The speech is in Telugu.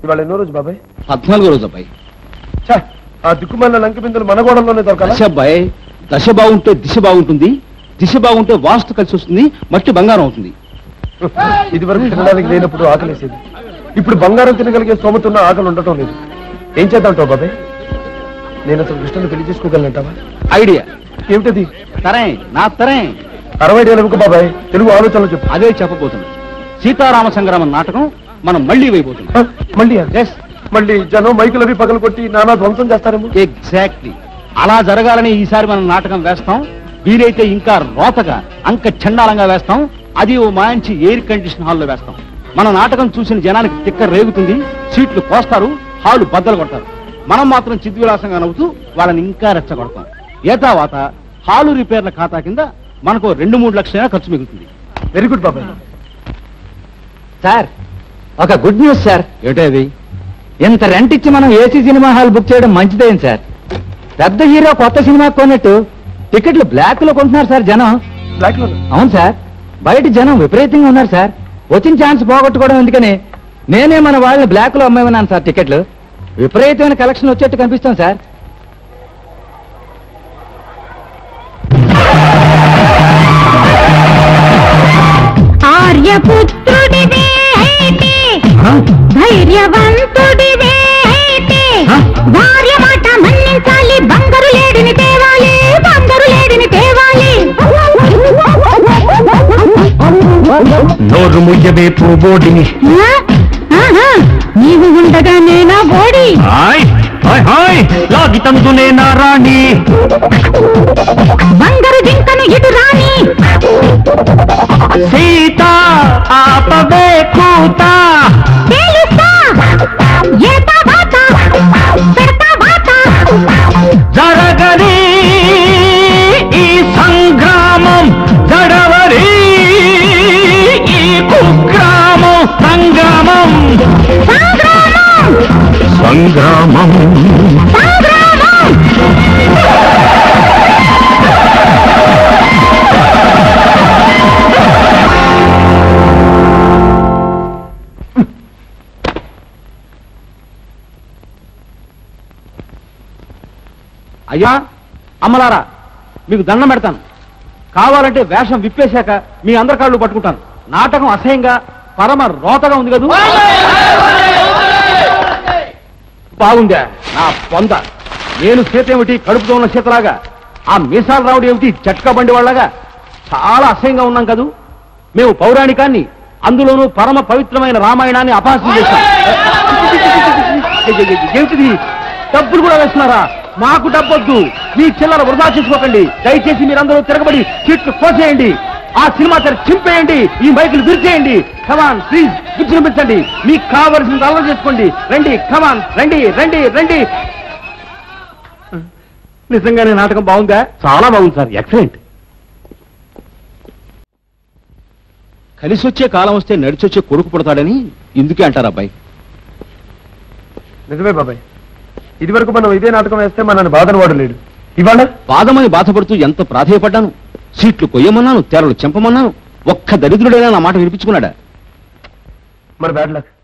ఇవాళ ఎన్నో రోజు బాబాయ్ పద్నాలుగో రోజు అబ్బాయి ఛా, ఆ దిక్కుమాలిన లంక బిందులు మన గోడంలోనే దొరకాల దశ అబ్బాయి దశ బాగుంటే దిశ బాగుంటుంది దిశ బాగుంటే వాస్తు కలిసి వస్తుంది మట్టి బంగారం అవుతుంది ఇది వరకు తినడానికి లేనప్పుడు ఆకలేసేది ఇప్పుడు బంగారం తినగలిగే స్తోమతున్న ఆకలి ఉండటం లేదు ఏం చేద్దాంటావు బాబాయ్ నేను అసలు కృష్ణను పెళ్లి చేసుకోగలనంటావా ఐడియా ఏమిటది తరే నా తరే అరవై ఏళ్ళు ఎందుకు బాబాయ్ తెలుగు ఆలోచనలు చెప్పు అదే చెప్పబోతున్నాం సీతారామ సంగ్రామం నాటకం మనం మళ్ళీ వేయబోతున్నాం ఆ, మళ్ళీ Yes. మళ్ళీ జనం మైకులవి పగలు కొట్టి నానా ధ్వంసం చేస్తారేమో ఎగ్జాక్ట్లీ అలా జరగాలని ఈసారి మనం నాటకం వేస్తాం వీలైతే ఇంకా రోతగా అంక చండాలంగా వేస్తాం అది ఓ మంచి ఎయిర్ కండిషన్ హాల్లో వేస్తాం మన నాటకం చూసిన జనానికి తిక్క రేగుతుంది సీట్లు కోస్తారు హాలు బద్దలు కొడతారు మనం మాత్రం చిద్విలాసంగా నవ్వుతూ వాళ్ళని ఇంకా రెచ్చగొడతాం ఏతావాత హాలు రిపేర్ల ఖాతా కింద మనకు రెండు మూడు లక్షలైనా ఖర్చు మిగులుతుంది వెరీ గుడ్ బాబాయ్ సార్ ఒక గుడ్ న్యూస్ సార్ ఏటది ఇంత రెంట్ ఇచ్చి మనం ఏసీ సినిమా హాల్ బుక్ చేయడం మంచిదేం సార్ పెద్ద హీరో కొత్త సినిమా కొన్నట్టు టికెట్లు బ్లాక్ లో కొంటున్నారు సార్ జనం బ్లాక్ లో అవును సార్ బయట జనం విపరీతంగా ఉన్నారు సార్ వచ్చిన ఛాన్స్ పోగొట్టుకోవడం ఎందుకని నేనే మన వాళ్ళని బ్లాక్ లో అమ్మేమన్నాను సార్ టికెట్లు విపరీతమైన కలెక్షన్ వచ్చేట్టు కనిపిస్తాం సార్ ఆర్యపుత్రుడివే అయితే ధైర్యవంతుడివే అయితే భార్య మాట మన్నించాలి బంగారు లేడిని తేవాలి బంగారు లేడిని తేవాలి నోరు ముయ్యవే పూబోడిని ఆ? ఆహా, నీవు ఉండగా నేనా బోడి లాగి తందునే నారాణి బంగారు జింకను ఇటు రాని సీత ఆపవే కూత తేలుస్తా ఏతా వాత పెడతా వాత జరగని ఈ సంగ్రామం జడవరి ఈ కుగ్రామం సంగ్రామం సంగ్రామం సంగ్రామం సంగ్రామం అయ్యా అమ్మలారా మీకు దండం పెడతాను కావాలంటే వేషం విప్పేశాక మీ అందరి కాళ్ళు పట్టుకుంటాను నాటకం అసహ్యంగా పరమ రోతగా ఉంది కదూ బాగుందా నా పొంద నేను సీత ఏమిటి కడుపుతో ఉన్న సీతలాగా ఆ మీసాల రావుడు ఏమిటి జట్కా బండి వాళ్ళగా చాలా అసహ్యంగా ఉన్నాం కదూ మేము పౌరాణికాన్ని అందులోనూ పరమ పవిత్రమైన రామాయణాన్ని అపహాస్యం చేశాం ఏమిటిది డబ్బులు కూడా వేస్తున్నారా మాకు డబ్బొద్దు మీ చిల్లర వృధా చేసుకోకండి దయచేసి మీరందరూ తిరగబడి సీట్లు కోసేయండి ఆ సినిమా తెర చింపేయండి ఈ మైకులు విరిచేయండి కమాన్ ప్లీజ్ విజృంభించండి మీకు కావలసిన అలవాటు చేసుకోండి రండి కమాన్ రండి రండి రండి నిజంగానే నాటకం బాగుందా చాలా బాగుంది సార్ ఎక్సలెంట్ కలిసి వచ్చే కాలం వస్తే నడిచొచ్చే కొడుకు పుడతాడని ఇందుకే అంటారు అబ్బాయి నిజమే బాబాయ్ ఇది వరకు మనం ఇదే నాటకం వేస్తే మనల్ని బాధను వాడలేడు ఇవాళ బాధమని బాధపడుతూ ఎంత ప్రాధేయపడ్డాను సీట్లు కొయ్యమన్నాను తెరలు చెంపమన్నాను ఒక్క దరిద్రుడైనా నా మాట వినిపించుకున్నాడా మరి బ్యాడ్ లక్